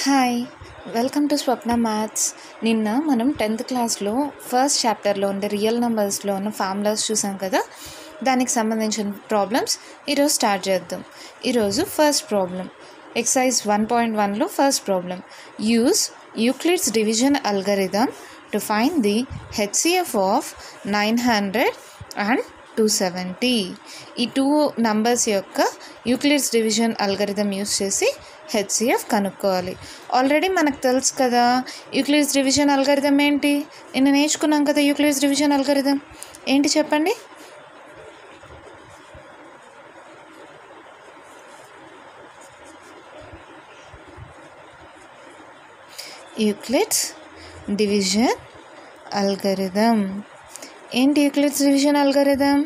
hi welcome to Swapna maths నిన్న మనం tenth క్లాస్లో ఫస్ట్ చాప్టర్లో ఉండే రియల్ నెంబర్స్లో ఉన్న ఫార్ములాస్ చూసాం కదా దానికి సంబంధించిన ప్రాబ్లమ్స్ ఈరోజు స్టార్ట్ చేద్దాం ఈరోజు first problem exercise one point వన్లో first problem use Euclid's division algorithm to find the HCF of nine hundred and two seventy ఈ టూ నంబర్స్ యొక్క యూక్లిడ్స్ డివిజన్ అల్గరిథం యూస్ చేసి హెచ్సిఎఫ్ కనుక్కోవాలి ఆల్రెడీ మనకు తెలుసు కదా యూక్లిడ్స్ డివిజన్ అల్గరిథం ఏంటి నిన్న నేర్చుకున్నాం కదా యూక్లిడ్స్ డివిజన్ అల్గరిథం ఏంటి చెప్పండి యూక్లిడ్స్ డివిజన్ అల్గరిథం ఏంటి యూక్లిడ్స్ డివిజన్ అల్గరిథం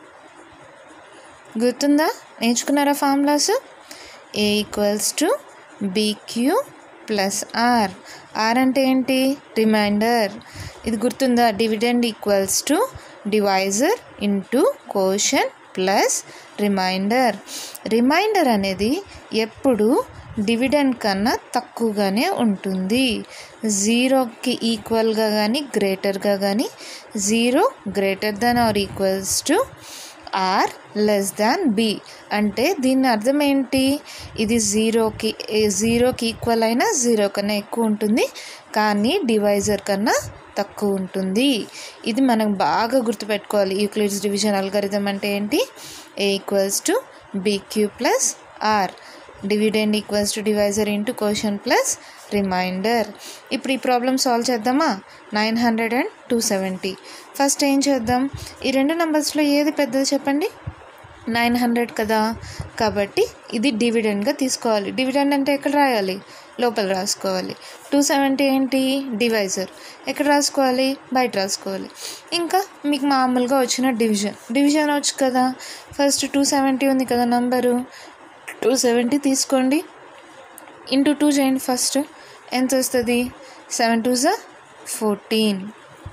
గుర్తుందా నేర్చుకున్నారా formulas A equals to BQ plus R R అంటే ఏంటి రిమైండర్ ఇది గుర్తుందా dividend equals to divisor into quotient plus remainder remainder అనేది ఎప్పుడు డివిడెండ్ కన్నా తక్కువగానే ఉంటుంది జీరోకి ఈక్వల్గా కానీ గ్రేటర్గా కానీ zero greater than R equals to R less than B అంటే దీని అర్థం ఏంటి ఇది జీరోకి జీరోకి ఈక్వల్ అయినా జీరో కన్నా ఎక్కువ ఉంటుంది కానీ డివైజర్ కన్నా తక్కువ ఉంటుంది ఇది మనం బాగా గుర్తుపెట్టుకోవాలి యూక్లిడ్స్ డివిజన్ అల్గరిథం అంటే ఏంటి A equals to BQ plus R dividend equals to divisor into question plus remainder ఇప్పుడు ఈ ప్రాబ్లమ్ సాల్వ్ చేద్దామా nine hundred and two seventy first ఏం చేద్దాం ఈ రెండు నెంబర్స్లో ఏది పెద్దది చెప్పండి నైన్ హండ్రెడ్ కదా కాబట్టి ఇది డివిడెండ్గా తీసుకోవాలి డివిడెండ్ అంటే ఎక్కడ రాయాలి లోపల రాసుకోవాలి టూ సెవెంటీ ఏంటి డివైజర్ ఎక్కడ రాసుకోవాలి బయట రాసుకోవాలి ఇంకా మీకు మామూలుగా వచ్చిన డివిజన్ డివిజన్ వచ్చు కదా ఫస్ట్ టూ సెవెంటీ ఉంది కదా నంబరు టూ సెవెంటీ తీసుకోండి ఇంటూ టూ చేయండి ఫస్ట్ ఎంత వస్తుంది సెవెన్ టూ జా ఫోర్టీన్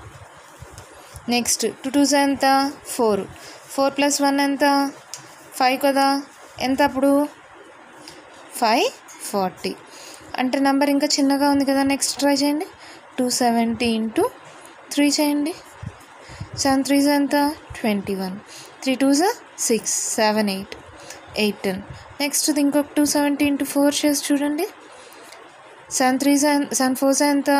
నెక్స్ట్ టూ టూ జా ఎంత ఫోర్ ఫోర్ ప్లస్ వన్ ఎంత ఫైవ్ కదా ఎంత అప్పుడు ఫైవ్ ఫార్టీ అంటే నెంబర్ ఇంకా చిన్నగా ఉంది కదా నెక్స్ట్ ట్రై చేయండి టూ సెవెంటీ ఇంటూ త్రీ చేయండి సెవెన్ త్రీ జా ఎంత ట్వంటీ వన్ త్రీ టూ జా six seven eight eight ten next ఇంకొక టూ సెవెంటీ ఇంటూ ఫోర్ చేసి చూడండి seven three seven seven four seven ఎంత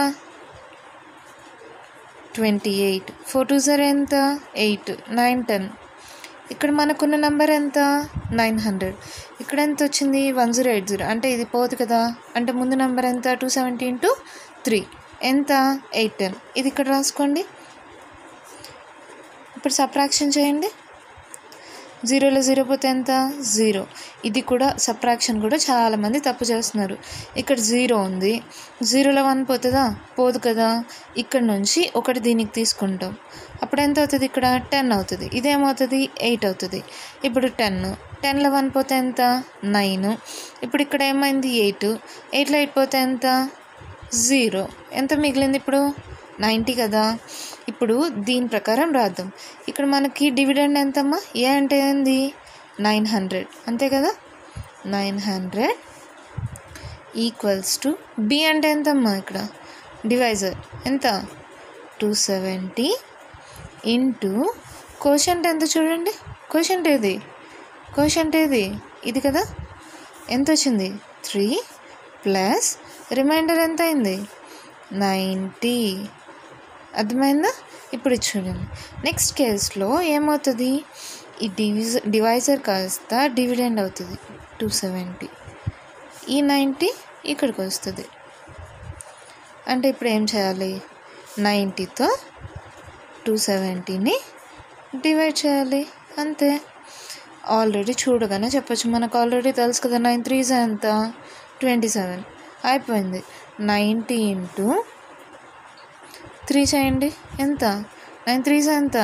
ట్వంటీ ఎయిట్ ఫోర్ టూ జర్ ఎంత ఎయిట్ నైన్ టెన్ ఇక్కడ మనకున్న నెంబర్ ఎంత నైన్ హండ్రెడ్ ఇక్కడ ఎంత వచ్చింది వన్ జీరో ఎయిట్ జీరో అంటే ఇది పోదు కదా అంటే ముందు నెంబర్ ఎంత టూ సెవెంటీ ఇంటూ త్రీ ఎంత ఎయిట్ టెన్ ఇది ఇక్కడ రాసుకోండి ఇప్పుడు సప్రాక్షన్ చేయండి జీరోలో జీరో పోతే ఎంత జీరో ఇది కూడా సప్రాక్షన్ కూడా చాలామంది తప్పు చేస్తున్నారు ఇక్కడ జీరో ఉంది జీరోలో వన్ పోతుందా పోదు కదా ఇక్కడ నుంచి ఒకటి దీనికి తీసుకుంటాం అప్పుడు ఎంత అవుతుంది ఇక్కడ టెన్ అవుతుంది ఇదేమవుతుంది ఎయిట్ అవుతుంది ఇప్పుడు టెన్ టెన్లో వన్ పోతే ఎంత నైన్ ఇప్పుడు ఇక్కడ ఏమైంది ఎయిట్ ఎయిట్లో ఎయిట్ పోతే ఎంత జీరో ఎంత మిగిలింది ఇప్పుడు నైంటీ కదా ఇప్పుడు దీని ప్రకారం రాద్దాం ఇక్కడ మనకి డివిడెండ్ ఎంతమ్మా ఏ అంటే ఏంది నైన్ హండ్రెడ్ అంతే కదా nine hundred equals to B అంటే ఎంతమ్మా ఇక్కడ డివైజర్ ఎంత టూ సెవెంటీ ఇంటూ కోషంట్ ఎంత చూడండి కోషంట్ ఏది కోషంట్ ఏది ఇది కదా ఎంత వచ్చింది త్రీ ప్లస్ రిమైండర్ ఎంత అయింది నైంటీ అర్థమైందా ఇప్పుడు చూడండి నెక్స్ట్ కేస్లో ఏమవుతుంది ఈ డివిజ డివైజర్ కాస్త డివిడెండ్ అవుతుంది టూ సెవెంటీ ఈ నైంటీ ఇక్కడికి వస్తుంది అంటే ఇప్పుడు ఏం చేయాలి నైంటీతో టూ సెవెంటీని డివైడ్ చేయాలి అంతే ఆల్రెడీ చూడగానే చెప్పచ్చు మనకు ఆల్రెడీ తెలుసు కదా నైన్ త్రీస్ ఎంత ట్వంటీ సెవెన్ అయిపోయింది నైంటీ ఇంటూ త్రీ చేయండి ఎంత నైన్ త్రీస్ ఎంత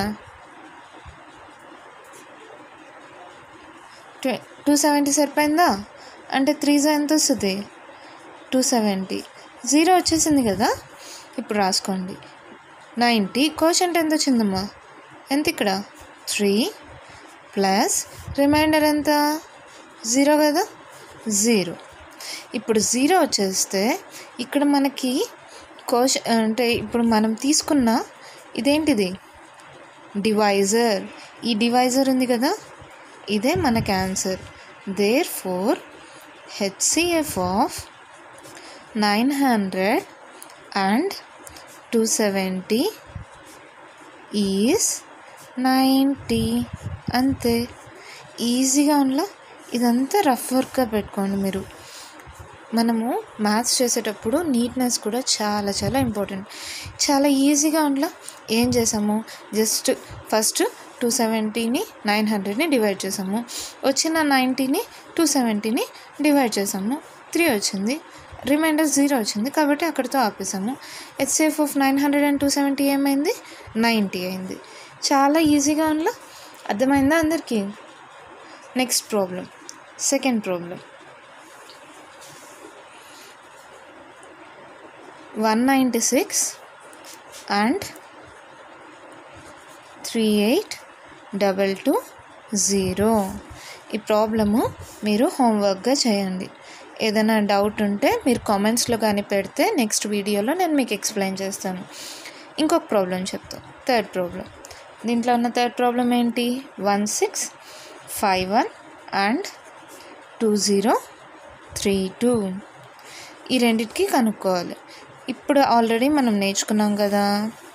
టూ సెవెంటీ సరిపోయిందా అంటే త్రీస్ ఎంత వస్తుంది టూ సెవెంటీ జీరో వచ్చేసింది కదా ఇప్పుడు రాసుకోండి నైంటీ కోషంట్ ఎంత వచ్చిందమ్మా ఎంత ఇక్కడ త్రీ ప్లస్ రిమైండర్ ఎంత జీరో కదా జీరో ఇప్పుడు జీరో వచ్చేస్తే ఇక్కడ మనకి కోశ అంటే ఇప్పుడు మనం తీసుకున్న ఇదేంటిది డివైజర్ ఈ డివైజర్ ఉంది కదా ఇదే మన answer therefore HCF of nine hundred and two seventy is ninety అంతే ఈజీగా ఉండలా ఇదంతా రఫ్ వర్క్గా పెట్టుకోండి మీరు మనము మ్యాథ్స్ చేసేటప్పుడు నీట్నెస్ కూడా చాలా చాలా ఇంపార్టెంట్ చాలా ఈజీగా ఉండలా ఏం చేసాము జస్ట్ ఫస్ట్ టూ సెవెంటీని నైన్ హండ్రెడ్ని డివైడ్ చేసాము వచ్చిన నైంటీని టూ సెవెంటీని డివైడ్ చేసాము త్రీ వచ్చింది రిమైండర్ జీరో వచ్చింది కాబట్టి అక్కడితో ఆపేసాము HCF of nine hundred and two seventy ఏమైంది నైంటీ అయింది చాలా ఈజీగా ఉండలా అర్థమైందా అందరికీ next problem second problem one ninety six and three eight double two zero ఈ ప్రాబ్లము మీరు హోంవర్క్గా చేయండి ఏదైనా డౌట్ ఉంటే మీరు కామెంట్స్లో కానీ పెడితే నెక్స్ట్ వీడియోలో నేను మీకు ఎక్స్ప్లెయిన్ చేస్తాను ఇంకొక ప్రాబ్లం చెప్తాను థర్డ్ ప్రాబ్లం దీంట్లో ఉన్న థర్డ్ ప్రాబ్లం ఏంటి one six five one and two zero three two ఈ రెండింటికి కనుక్కోవాలి ఇప్పుడు ఆల్రెడీ మనం నేర్చుకున్నాం కదా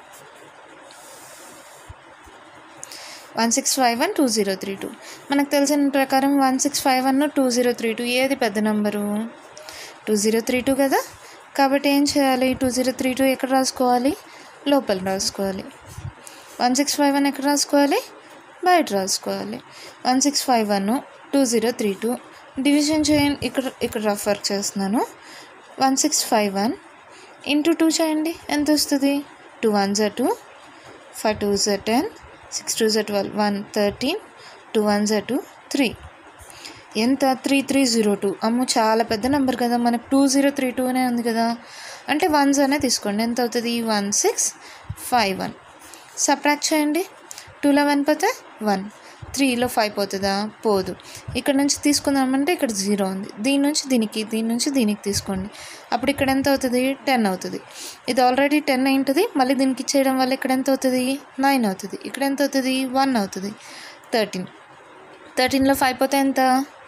one six five one two zero three two మనకు తెలిసిన ప్రకారం one six five one two zero three two ఏది పెద్ద number two zero three two కదా కాబట్టి ఏం చేయాలి టూ జీరో త్రీ టూ ఎక్కడ రాసుకోవాలి లోపల రాసుకోవాలి వన్ సిక్స్ ఫైవ్ వన్ ఎక్కడ రాసుకోవాలి బయట రాసుకోవాలి one six five one two zero three two division చేయండి ఇక్కడ ఇక్కడ రఫ్ వర్క్ చేస్తున్నాను one six five one into two చేయండి ఎంత వస్తుంది టూ వన్ జా టూ ఫైవ్ టూ జా టెన్ సిక్స్ టూ జా twelve one thirteen two one జా టూ త్రీ ఎంత త్రీ త్రీ జీరో టూ అమ్మో చాలా పెద్ద నెంబర్ కదా మనకు టూ జీరో త్రీ టూనే ఉంది కదా అంటే వన్స్ అనే తీసుకోండి ఎంత అవుతుంది one six five one subtract చేయండి టూలో వన్ పోతే వన్ త్రీలో ఫైవ్ పోతుందా పోదు ఇక్కడ నుంచి తీసుకుందామంటే ఇక్కడ జీరో ఉంది దీని నుంచి దీనికి దీని నుంచి దీనికి తీసుకోండి అప్పుడు ఇక్కడ ఎంత అవుతుంది టెన్ అవుతుంది ఇది ఆల్రెడీ టెన్ అయింటుంది మళ్ళీ దీనికి ఇచ్చేయడం వల్ల ఇక్కడ ఎంత అవుతుంది నైన్ అవుతుంది ఇక్కడ ఎంత అవుతుంది వన్ అవుతుంది థర్టీన్ థర్టీన్లో ఫైవ్ పోతే ఎంత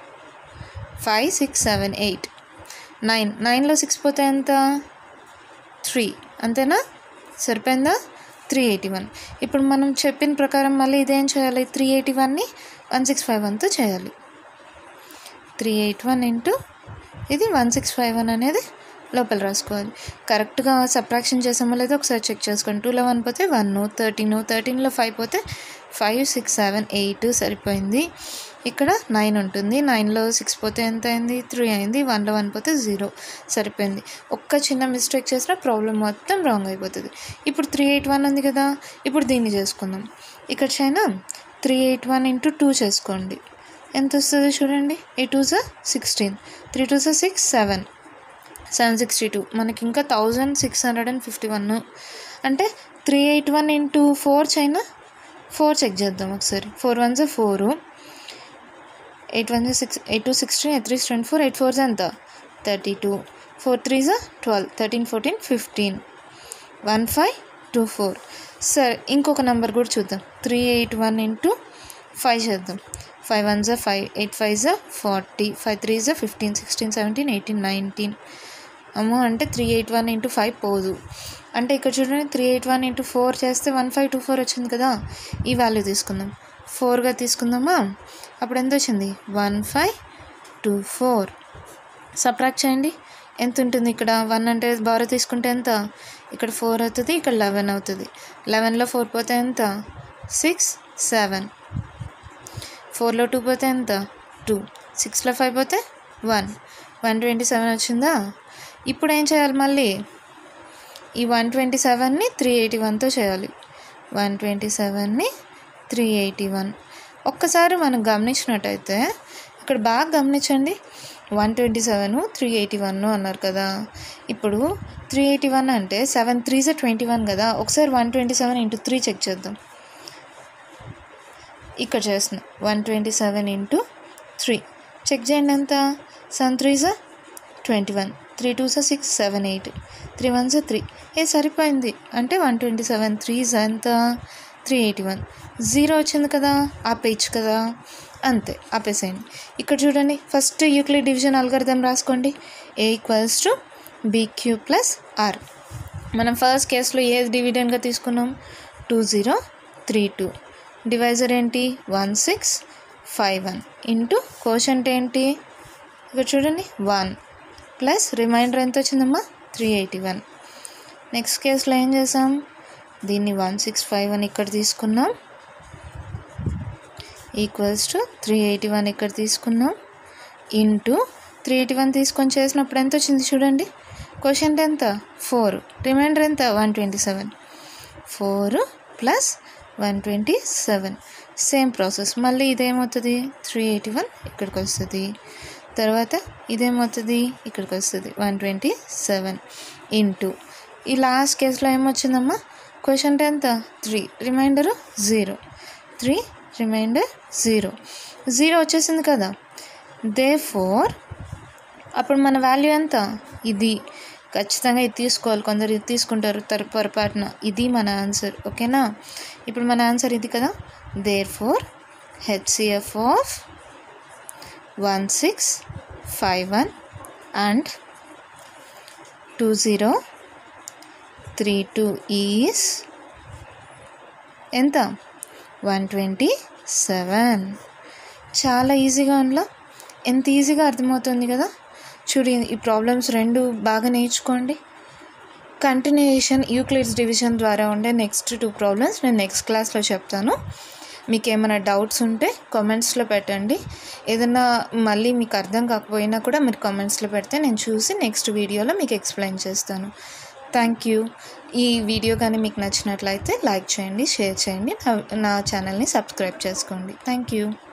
five six seven eight nine నైన్లో సిక్స్ పోతే ఎంత త్రీ అంతేనా సరిపోయిందా త్రీ ఎయిటీ వన్ ఇప్పుడు మనం చెప్పిన ప్రకారం మళ్ళీ ఇదేం చేయాలి త్రీ ఎయిటీ వన్ని వన్ సిక్స్ ఫైవ్ వన్తో చేయాలి త్రీ ఎయిట్ వన్ ఇంటూ ఇది వన్ సిక్స్ ఫైవ్ వన్ అనేది లోపల రాసుకోవాలి కరెక్ట్గా సబ్ట్రాక్షన్ చేసామో లేదో ఒకసారి చెక్ చేసుకోండి టూలో వన్ పోతే వన్ థర్టీన్ థర్టీన్లో ఫైవ్ పోతే ఫైవ్ సిక్స్ సెవెన్ ఎయిట్ సరిపోయింది ఇక్కడ నైన్ ఉంటుంది నైన్లో సిక్స్ పోతే ఎంత అయింది త్రీ అయింది వన్లో వన్ పోతే జీరో సరిపోయింది ఒక్క చిన్న మిస్టేక్ చేసినా ప్రాబ్లం మొత్తం రాంగ్ అయిపోతుంది ఇప్పుడు త్రీ ఎయిట్ వన్ ఉంది కదా ఇప్పుడు దీన్ని చేసుకుందాం ఇక్కడ చైనా three eight one into two చేసుకోండి ఎంత వస్తుంది చూడండి ఏ టూ జా సిక్స్టీన్ త్రీ టూ జా six seven seven sixty two మనకి ఇంకా thousand six hundred and fifty one అంటే three eight one into four చైనా ఫోర్ చెక్ చేద్దాం ఒకసారి ఫోర్ వన్ జా ఫోరు ఎయిట్ వన్ జా six eight two sixteen eight three twenty four eight four జా ఎంత థర్టీ టూ ఫోర్ త్రీ జా twelve thirteen fourteen fifteen one five two four సరే ఇంకొక నెంబర్ కూడా చూద్దాం three eight one into five చేద్దాం five one జా ఫైవ్ ఎయిట్ ఫైవ్ జా ఫార్టీ ఫైవ్ త్రీ జా fifteen sixteen seventeen eighteen nineteen అమ్మో అంటే three eight one into five పోదు అంటే ఇక్కడ చూడండి three eight one into four చేస్తే వన్ ఫైవ్ టూ ఫోర్ వచ్చింది కదా ఈ వాల్యూ తీసుకుందాం ఫోర్గా తీసుకుందామా అప్పుడు ఎంత వచ్చింది one five two four subtract చేయండి ఎంత ఉంటుంది ఇక్కడ వన్ అంటే బారో తీసుకుంటే ఎంత ఇక్కడ ఫోర్ అవుతుంది ఇక్కడ లెవెన్ అవుతుంది లెవెన్లో ఫోర్ పోతే ఎంత సిక్స్ సెవెన్ ఫోర్లో టూ పోతే ఎంత టూ సిక్స్లో ఫైవ్ పోతే వన్ వన్ ట్వంటీ సెవెన్ వచ్చిందా ఇప్పుడు ఏం చేయాలి మళ్ళీ ఈ వన్ ట్వంటీ సెవెన్ని త్రీ ఎయిటీ వన్తో చేయాలి వన్ ట్వంటీ సెవెన్ని త్రీ ఎయిటీ వన్ ఒక్కసారి మనం గమనించినట్టయితే ఇక్కడ బాగా గమనించండి one twenty seven three eighty one అన్నారు కదా ఇప్పుడు త్రీ ఎయిటీ వన్ అంటే సెవెన్ త్రీ జా ట్వంటీ వన్ కదా ఒకసారి one twenty seven into three check చేద్దాం ఇక్కడ చేస్తున్నాం one twenty seven into three check చేయండి ఎంత సెవెన్ త్రీ జా ట్వంటీ వన్ త్రీ టూ సా six seven eight three one జా త్రీ ఏ సరిపోయింది అంటే వన్ ట్వంటీ సెవెన్ త్రీ ఎంత త్రీ ఎయిటీ వన్ జీరో వచ్చింది కదా ఆపేయచ్చు కదా అంతే ఆపేసేయండి ఇక్కడ చూడండి ఫస్ట్ యూక్లిడ్ డివిజన్ అల్గర్థం రాసుకోండి A equals to BQ plus R మనం ఫస్ట్ కేసులో ఏ డివిడెండ్గా తీసుకున్నాం two zero three two divisor ఏంటి one six five one into quotient ఏంటి ఇక్కడ చూడండి వన్ ప్లస్ రిమైండర్ ఎంత వచ్చిందమ్మా త్రీ ఎయిటీ వన్ నెక్స్ట్ కేసులో ఏం చేసాం దీన్ని వన్ సిక్స్ ఫైవ్ వన్ ఇక్కడ తీసుకున్నాం equals to three eighty one ఇక్కడ తీసుకున్నాం ఇంటూ త్రీ ఎయిటీ వన్ తీసుకొని చేసినప్పుడు ఎంత వచ్చింది చూడండి క్వశ్చన్ ఎంత ఫోర్ రిమైండర్ ఎంత one twenty seven four plus one twenty seven same process మళ్ళీ ఇదేమవుతుంది త్రీ ఎయిటీ వన్ ఇక్కడికి వస్తుంది తర్వాత ఇదేమవుతుంది ఇక్కడికి వస్తుంది వన్ ట్వంటీ సెవెన్ ఇంటూ ఈ లాస్ట్ కేసులో ఏమొచ్చిందమ్మా క్వశ్చన్ ఎంత three remainder zero three remainder zero zero వచ్చేసింది కదా దే ఫోర్ అప్పుడు మన వాల్యూ ఎంత ఇది ఖచ్చితంగా ఇది తీసుకోవాలి కొందరు ఇది తీసుకుంటారు తర పొరపాటున ఇది మన ఆన్సర్ ఓకేనా ఇప్పుడు మన ఆన్సర్ ఇది కదా therefore HCF of one six five one and two zero three two is ఎంత వన్ ట్వంటీ సెవెన్ చాలా ఈజీగా ఉందా ఎంత ఈజీగా అర్థమవుతుంది కదా చూడు ఈ ప్రాబ్లమ్స్ రెండు బాగా నేర్చుకోండి కంటిన్యూయేషన్ యూక్లిడ్స్ డివిజన్ ద్వారా ఉండే నెక్స్ట్ టూ ప్రాబ్లమ్స్ నేను నెక్స్ట్ క్లాస్లో చెప్తాను మీకు ఏమైనా డౌట్స్ ఉంటే కామెంట్స్లో పెట్టండి ఏదైనా మళ్ళీ మీకు అర్థం కాకపోయినా కూడా మీరు కామెంట్స్లో పెడితే నేను చూసి నెక్స్ట్ వీడియోలో మీకు ఎక్స్ప్లెయిన్ చేస్తాను థ్యాంక్ యూ ఈ వీడియో కానీ మీకు నచ్చినట్లయితే లైక్ చేయండి షేర్ చేయండి నా నా ఛానల్ని సబ్స్క్రైబ్ చేసుకోండి థ్యాంక్ యూ